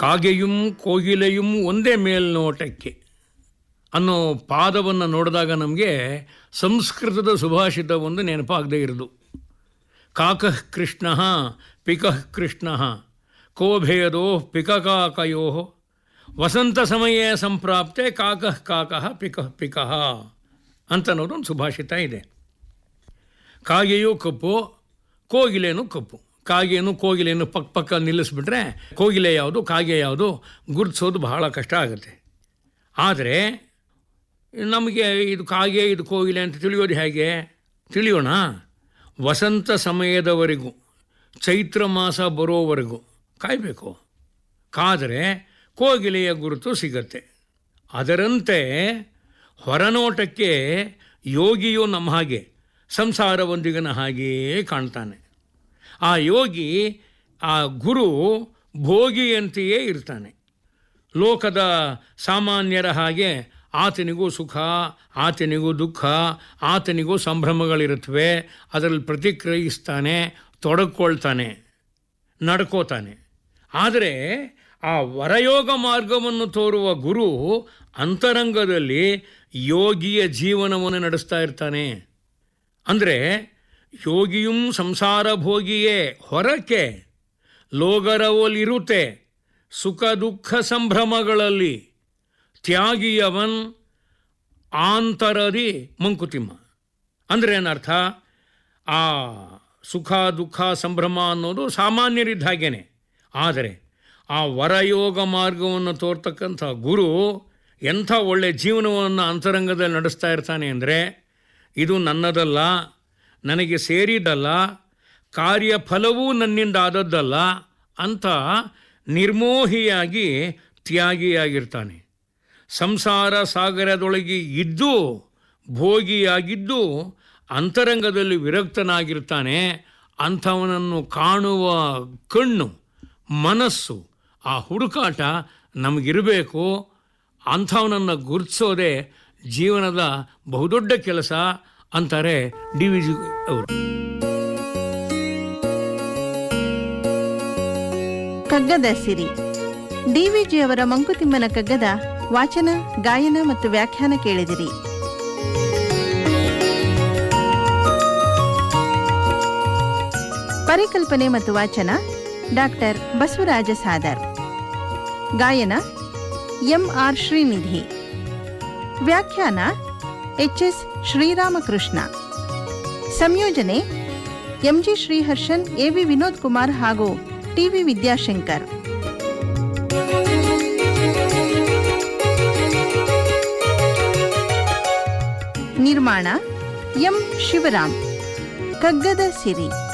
ಕಾಗೆயும் ಕೋಗಿಲೆயும் ಒಂದೇ ಮೇಲ್ನೋಟಕ್ಕೆ ಅನ್ನೋ ಪಾದವನ್ನು ನೋಡಿದಾಗ ನಮಗೆ ಸಂಸ್ಕೃತದ ಸುಭಾಷಿತ ಒಂದು ನೆನಪಾಗದೇ ಇರೋದು ಕಾಕಃ ಕೃಷ್ಣ ಪಿಕಃ ಕೃಷ್ಣ ಕೋಭೇದೋ ಪಿಕಕಾಕಯೋ ವಸಂತ ಸಮಯೇ ಸಂಪ್ರಾಪ್ತೆ ಕಾಕಃ ಕಾಕಃ ಪಿಕಃ ಪಿಕಃ ಅಂತನ್ನೋದು ಒಂದು ಸುಭಾಷಿತ ಇದೆ ಕಾಗೆಯೂ ಕಪ್ಪು ಕೋಗಿಲೆನೂ ಕಪ್ಪು ಕಾಗೆಯನ್ನು ಕೋಗಿಲೆಯನ್ನು ಪಕ್ಕ ಪಕ್ಕ ನಿಲ್ಲಿಸ್ಬಿಟ್ರೆ ಕೋಗಿಲೆ ಯಾವುದು ಕಾಗೆ ಯಾವುದು ಗುರುತಿಸೋದು ಬಹಳ ಕಷ್ಟ ಆಗುತ್ತೆ ಆದರೆ ನಮಗೆ ಇದು ಕಾಗೆ ಇದು ಕೋಗಿಲೆ ಅಂತ ತಿಳಿಯೋದು ಹೇಗೆ ತಿಳಿಯೋಣ ವಸಂತ ಸಮಯದವರೆಗೂ ಚೈತ್ರ ಮಾಸ ಬರೋವರೆಗೂ ಕಾಯಬೇಕು ಕಾದರೆ ಕೋಗಿಲೆಯ ಗುರುತು ಸಿಗತ್ತೆ ಅದರಂತೆ ಹೊರನೋಟಕ್ಕೆ ಯೋಗಿಯು ನಮ್ಮ ಹಾಗೆ ಸಂಸಾರವೊಂದಿಗಿನ ಹಾಗೆಯೇ ಕಾಣ್ತಾನೆ ಆ ಯೋಗಿ ಆ ಗುರು ಭೋಗಿಯಂತೆಯೇ ಇರ್ತಾನೆ ಲೋಕದ ಸಾಮಾನ್ಯರ ಹಾಗೆ ಆತನಿಗೂ ಸುಖ ಆತನಿಗೂ ದುಃಖ ಆತನಿಗೂ ಸಂಭ್ರಮಗಳಿರುತ್ತವೆ ಅದರಲ್ಲಿ ಪ್ರತಿಕ್ರಿಯಿಸ್ತಾನೆ ತೊಡಕೊಳ್ತಾನೆ ನಡ್ಕೋತಾನೆ ಆದರೆ ಆ ವರಯೋಗ ಮಾರ್ಗವನ್ನು ತೋರುವ ಗುರು ಅಂತರಂಗದಲ್ಲಿ ಯೋಗಿಯ ಜೀವನವನ್ನು ನಡೆಸ್ತಾ ಇರ್ತಾನೆ ಅಂದರೆ ಯೋಗಿಯೂ ಸಂಸಾರ ಭೋಗಿಯೇ ಹೊರಕ್ಕೆ ಲೋಗರವಲಿರುತ್ತೆ ಸುಖ ದುಃಖ ಸಂಭ್ರಮಗಳಲ್ಲಿ ತ್ಯಾಗಿಯವನ್ ಆಂತರದಿ ಮಂಕುತಿಮ್ಮ ಅಂದರೆ ಏನರ್ಥ ಆ ಸುಖ ದುಃಖ ಸಂಭ್ರಮ ಅನ್ನೋದು ಸಾಮಾನ್ಯರಿದ್ದ ಹಾಗೇನೆ ಆದರೆ ಆ ವರಯೋಗ ಮಾರ್ಗವನ್ನು ತೋರ್ತಕ್ಕಂಥ ಗುರು ಎಂಥ ಒಳ್ಳೆ ಜೀವನವನ್ನು ಅಂತರಂಗದಲ್ಲಿ ನಡೆಸ್ತಾ ಇರ್ತಾನೆ ಅಂದರೆ ಇದು ನನ್ನದಲ್ಲ ನನಗೆ ಸೇರಿದಲ್ಲ ಕಾರ್ಯಫಲವೂ ನನ್ನಿಂದ ಆದದ್ದಲ್ಲ ಅಂತ ನಿರ್ಮೋಹಿಯಾಗಿ ತ್ಯಾಗಿಯಾಗಿರ್ತಾನೆ ಸಂಸಾರ ಸಾಗರದೊಳಗೆ ಇದ್ದು ಭೋಗಿಯಾಗಿದ್ದು ಅಂತರಂಗದಲ್ಲಿ ವಿರಕ್ತನಾಗಿರ್ತಾನೆ ಅಂಥವನನ್ನು ಕಾಣುವ ಕಣ್ಣು ಮನಸ್ಸು ಆ ಹುಡುಕಾಟ ನಮಗಿರಬೇಕು ಅಂಥವನನ್ನು ಗುರುತಿಸೋದೇ ಜೀವನದ ಬಹುದೊಡ್ಡ ಕೆಲಸ ಅಂತಾರೆ ಡಿ ವಿ ಜಿ ಅವರು ಕಗ್ಗದ ಸಿರಿ ಡಿವಿಜಿ ಅವರ ಮಂಕುತಿಮ್ಮನ ಕಗ್ಗದ ವಾಚನ ಗಾಯನ ಮತ್ತು ವ್ಯಾಖ್ಯಾನ ಕೇಳಿದಿರಿ ಪರಿಕಲ್ಪನೆ ಮತ್ತು ವಾಚನ ಡಾಕ್ಟರ್ ಬಸವರಾಜ ಸಾದರ್ ಗಾಯನ ಎಂ ಆರ್ ಶ್ರೀನಿಧಿ ವ್ಯಾಖ್ಯಾನ ಎಚ್ ಎಸ್ ಶ್ರೀರಾಮಕೃಷ್ಣ ಸಂಯೋಜನೆ ಎಂಜಿ ಶ್ರೀಹರ್ಷನ್ ಎವಿ ವಿನೋದ್ ಕುಮಾರ್ ಹಾಗೂ ಟಿವಿ ವಿದ್ಯಾಶಂಕರ್ ನಿರ್ಮಾಣ ಎಂ ಶಿವರಾಮ್ ಕಗ್ಗದ ಸಿರಿ